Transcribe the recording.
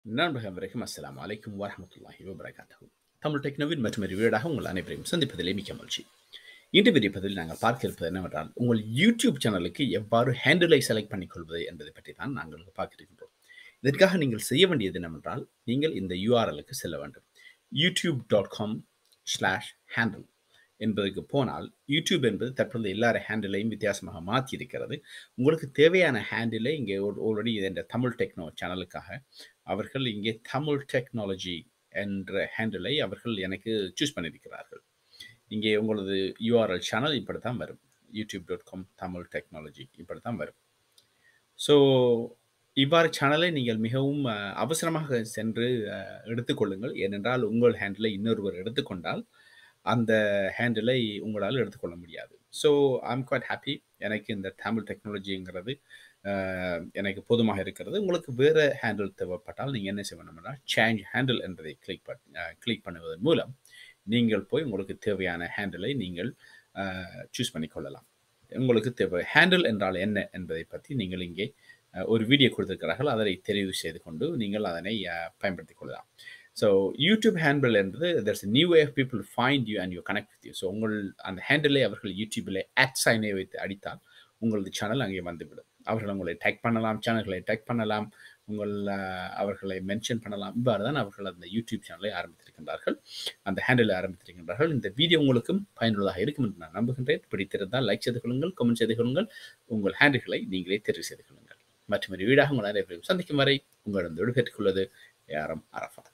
நண்பர்கள் வரைக்கும் அஸ்ஸலாமு அலைக்கும் வரஹ்மத்துல்லாஹி வபரகாத்துஹு தமிழ் டெக்னோவின் மற்றும் வீடாக உங்கள் அனைவரையும் சந்திப்பதிலே மிக்க மகிழ்ச்சி இன்று விரிப்பதில் நாங்கள் பார்க்க இருப்பது என்னவென்றால் உங்கள் யூடியூப் சேனலுக்கு எவ்வாறு ஹேண்டிலை செலக்ட் பண்ணிக்கொள்வது என்பதை பற்றி தான் நாங்கள் பார்க்க இருக்கின்றோம் இதற்காக நீங்கள் செய்ய வேண்டியது என்னவென்றால் நீங்கள் இந்த யூஆர்எலுக்கு செல்ல வேண்டும் YouTube dot com slash handle என்பதற்கு போனால் யூடியூப் என்பது தற்போது எல்லார ஹேண்டிலையும் வித்தியாசமாக மாற்றி இருக்கிறது உங்களுக்கு தேவையான ஹேண்டிலை இங்கே ஆல்ரெடி இந்த தமிழ் டெக்னோ சேனலுக்காக அவர்கள் இங்கே தமிழ் டெக்னாலஜி என்ற ஹேண்டிலை அவர்கள் எனக்கு சூஸ் பண்ணியிருக்கிறார்கள் இங்கே உங்களது யூஆர்எல் சேனல் இப்படி தான் வரும் YouTube dot com Tamil technology இப்படி தான் வரும் ஸோ இவ்வாறு சேனலை நீங்கள் மிகவும் அஹ், அவசரமாக சென்று அஹ், எடுத்துக்கொள்ளுங்கள் ஏனென்றால் உங்கள் ஹேண்டிலை இன்னொருவர் எடுத்துக்கொண்டால் அந்த ஹேண்டிலை உங்களால் எடுத்துக்கொள்ள முடியாது ஸோ ஐம் குவாய்ட் ஹாப்பி எனக்கு இந்த தமிழ் டெக்னாலஜிங்கிறது அஹ், எனக்கு போதுமாக இருக்கிறது உங்களுக்கு வேறு ஹேண்டில் தேவைப்பட்டால் நீங்கள் என்ன செய்ய வேண்டும்னா சேஞ்ச் ஹேண்டில் என்பதை கிளிக் பண்ண கிளிக் பண்ணுவதன் மூலம் நீங்கள் போய் உங்களுக்கு தேவையான ஹேண்டிலை நீங்கள் சூஸ் பண்ணிக்கொள்ளலாம் உங்களுக்கு தேவை ஹேண்டில் என்றால் என்ன என்பதை பற்றி நீங்கள் இங்கே அஹ், ஒரு வீடியோ கொடுத்திருக்கிறார்கள் அதை தெரிவு செய்து கொண்டு நீங்கள் அதனை அஹ், பயன்படுத்திக் கொள்ளலாம் ஸோ யூடியூப் ஹேண்டில் என்பது there's a new way of people find you and you connect with you so உங்கள் அந்த ஹேண்டிலை அவர்கள் யூடியூபில் அட் சைனை வைத்து அடித்தால் உங்களது சேனல் அங்கே வந்துவிடும் அவர்கள் உங்களை டேக் பண்ணலாம் சேனல்களை டேக் பண்ணலாம் உங்கள் அஹ், அவர்களை மென்ஷன் பண்ணலாம் இவ்வாறு தான் அவர்கள் அந்த யூடியூப் சேனலை ஆரம்பித்திருக்கின்றார்கள் அந்த ஹேண்டிலை ஆரம்பித்திருக்கின்றார்கள் இந்த வீடியோ உங்களுக்கும் பயனுள்ளதாக இருக்கும் என்று நான் நம்புகின்றேன் பிடித்திருந்தால் லைக் செய்து கொள்ளுங்கள் கமெண்ட் செய்து கொள்ளுங்கள் உங்கள் ஹேண்டில்களை நீங்களே தெரிவு செய்து கொள்ளுங்கள் மற்றும் ஒரு வீடாக உங்கள் அனைவரையும் சந்திக்கும் வரை உங்களிடம் விடைபெற்றுக் கொள்வது ஏஆர்எம் அரஃபா